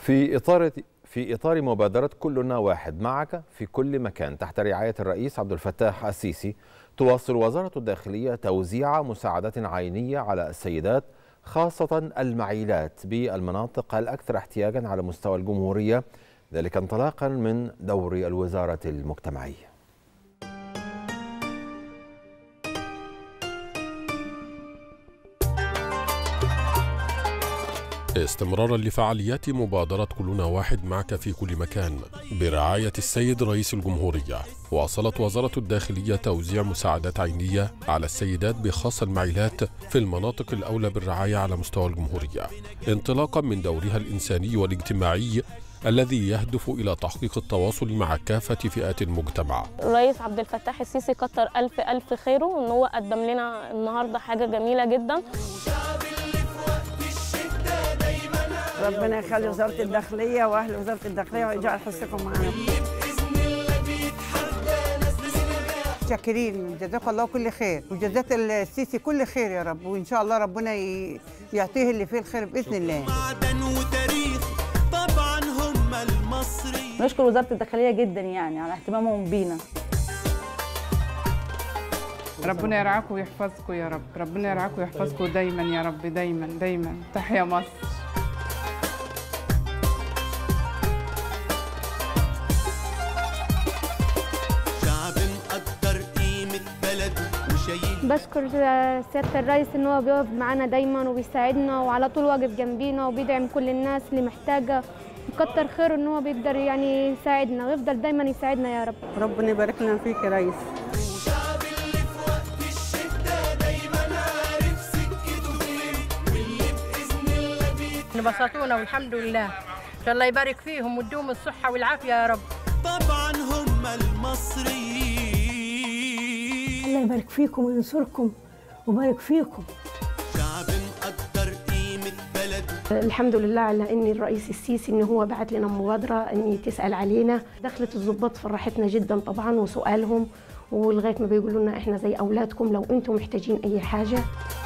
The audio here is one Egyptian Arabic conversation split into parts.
في إطار في إطار مبادرة كلنا واحد معك في كل مكان تحت رعاية الرئيس عبد الفتاح السيسي تواصل وزارة الداخلية توزيع مساعدات عينية على السيدات خاصة المعيلات بالمناطق الأكثر احتياجا على مستوى الجمهورية ذلك انطلاقا من دور الوزارة المجتمعية استمرارا لفعاليات مبادرة كلنا واحد معك في كل مكان برعاية السيد رئيس الجمهورية واصلت وزارة الداخلية توزيع مساعدات عينية على السيدات بخاصة المعيلات في المناطق الأولى بالرعاية على مستوى الجمهورية انطلاقا من دورها الإنساني والاجتماعي الذي يهدف إلى تحقيق التواصل مع كافة فئات المجتمع الرئيس عبد الفتاح السيسي كتر ألف ألف خيره إن هو قدم لنا النهاردة حاجة جميلة جدا ربنا يخلي وزارة الداخلية وأهل وزارة الداخلية ويجعل حسكم معنا شاكرين جزاك الله كل خير وجزاك السيسي كل خير يا رب وإن شاء الله ربنا ي- يعطيه اللي فيه الخير بإذن الله معدن وتاريخ طبعا هم المصري نشكر وزارة الداخلية جدا يعني على اهتمامهم بينا ربنا يرعاكم ويحفظكم يا رب ربنا يرعاكم ويحفظكم دايما يا رب دايما دايما تحيا مصر شعب مقدر قيمة بلده وشايل بشكر سيادة الرئيس إن هو بيقف معانا دايما وبيساعدنا وعلى طول واقف جنبينا وبيدعم كل الناس اللي محتاجة وكتر خيره إن هو بيقدر يعني يساعدنا ويفضل دايما يساعدنا يا رب ربنا يبارك لنا فيك يا ريس وشعب اللي في وقت الشدة دايما عارف سكته فين واللي بإذن الله بيت بسطونا والحمد لله ان شاء الله يبارك فيهم ويديهم الصحه والعافيه يا رب طبعا هم المصريين الله يبارك فيكم وينصركم ويبارك فيكم شعب مقدر قيمة بلده الحمد لله على ان الرئيس السيسي ان هو بعت لنا مبادره ان تسال علينا دخلت الضباط فرحتنا جدا طبعا وسؤالهم ولغايه ما بيقولوا لنا احنا زي اولادكم لو انتم محتاجين اي حاجه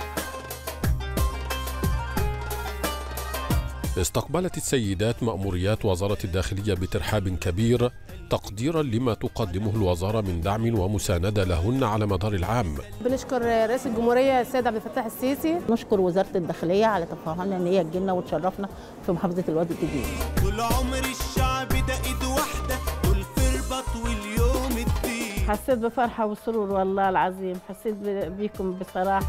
استقبلت السيدات مأموريات وزارة الداخلية بترحاب كبير تقديرا لما تقدمه الوزارة من دعم ومساندة لهن على مدار العام بنشكر رئيس الجمهوريه السيد عبد الفتاح السيسي نشكر وزارة الداخلية على تفهمنا ان هي تجينا وتشرفنا في محافظة الوادي الجديد طول عمر الشعب ده ايد واحدة دول في رباط واليوم الدين حسيت بفرحة وسرور والله العظيم حسيت ب- بيكم بصراحة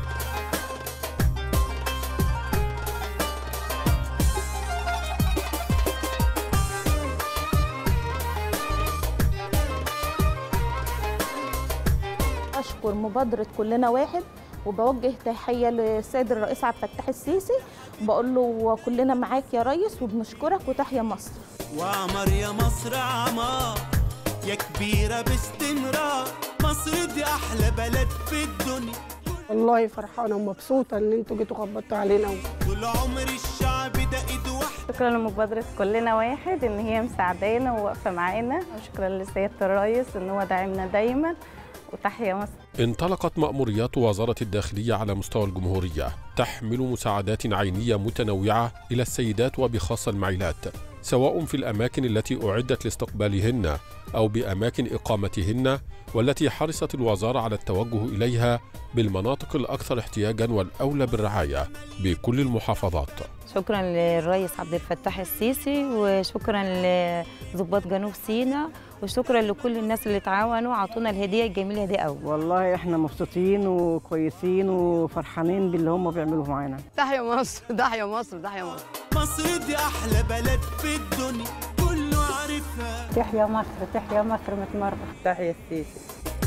أشكر مبادرة كلنا واحد وبوجه تحية للسيد الرئيس عبد الفتاح السيسي وبقول له كلنا معاك يا ريس وبنشكرك وتحيا مصر وعمر يا مصر عمار يا كبيرة باستمرار مصر دي أحلى بلد في الدنيا والله فرحانة ومبسوطة إن أنتوا جيتوا خبطتوا علينا طول عمر الشعب ده إيد واحدة شكرا لمبادرة كلنا واحد إن هي مساعدانا وواقفة معانا وشكرا لسيادة الرئيس إن هو داعمنا دايما وتحيا مصر انطلقت مأموريات وزارة الداخلية على مستوى الجمهورية تحمل مساعدات عينية متنوعة إلى السيدات وبخاصة المعيلات سواء في الأماكن التي أعدت لاستقبالهن أو بأماكن إقامتهن والتي حرصت الوزارة على التوجه إليها بالمناطق الأكثر احتياجا والأولى بالرعاية بكل المحافظات شكرا للرئيس عبد الفتاح السيسي وشكرا لضباط جنوب سيناء وشكرا لكل الناس اللي تعاونوا وعطونا الهديه الجميله دي قوي والله احنا مبسوطين وكويسين وفرحانين باللي هم بيعملوه معانا تحيا مصر تحيا مصر تحيا مصر مصر دي أحلى بلد في الدنيا كله عارفها تحيا مصر تحيا مصر متمرة تحيا السيسي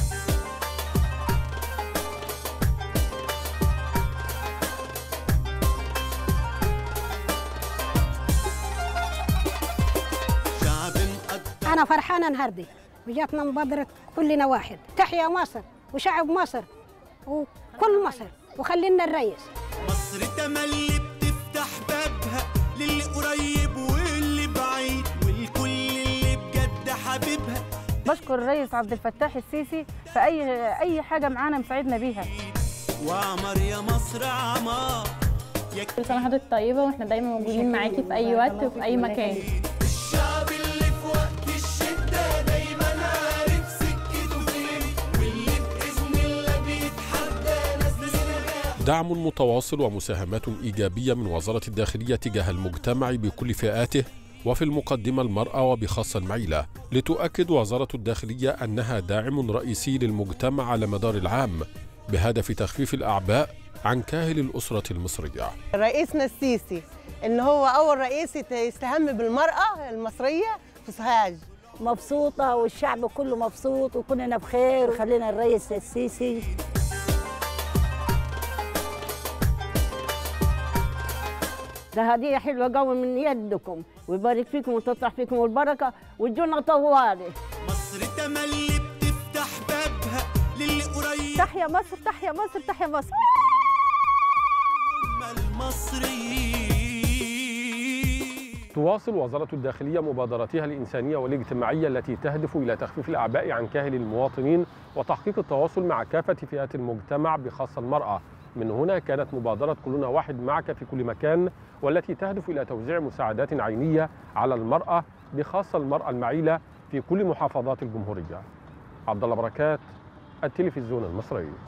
شعب مقدر أنا فرحانة النهاردة وجاتنا مبادرة كلنا واحد تحيا مصر وشعب مصر وكل مصر وخلينا الرئيس مصر تملي بتفتح بابها للي قريب واللي بعيد والكل اللي بجد حبيبها بشكر الرئيس عبد الفتاح السيسي في أي أي حاجة معانا مساعدنا بيها وعمر يا مصر عمار كل سنه وحضرتك طيبه واحنا دايما موجودين معاكي في اي وقت وفي اي مكان الشعب اللي في وقت الشدة دايما عارف سكته فين واللي بإذن الله بيتحدى ناس بسرعة دعم متواصل ومساهمات إيجابية من وزارة الداخلية تجاه المجتمع بكل فئاته وفي المقدمة المرأة وبخاصة المعيلة لتؤكد وزارة الداخلية أنها داعم رئيسي للمجتمع على مدار العام بهدف تخفيف الأعباء عن كاهل الأسرة المصرية رئيسنا السيسي ان هو اول رئيس يت- يستهم بالمراه المصريه في سوهاج مبسوطة والشعب كله مبسوط وكلنا بخير وخلينا الرئيس السيسي ده هدية حلوة قوي من يدكم ويبارك فيكم وتطلع فيكم البركة وتجونا طوالي مصر تملي بتفتح بابها للي قريب تحيا مصر تحيا مصر تحيا مصر المصريين تواصل وزارة الداخلية مبادراتها الإنسانية والاجتماعية التي تهدف إلى تخفيف الأعباء عن كاهل المواطنين وتحقيق التواصل مع كافة فئات المجتمع بخاصة المرأة من هنا كانت مبادرة كلنا واحد معك في كل مكان والتي تهدف إلى توزيع مساعدات عينية على المرأة بخاصة المرأة المعيلة في كل محافظات الجمهورية عبد الله بركات التلفزيون المصري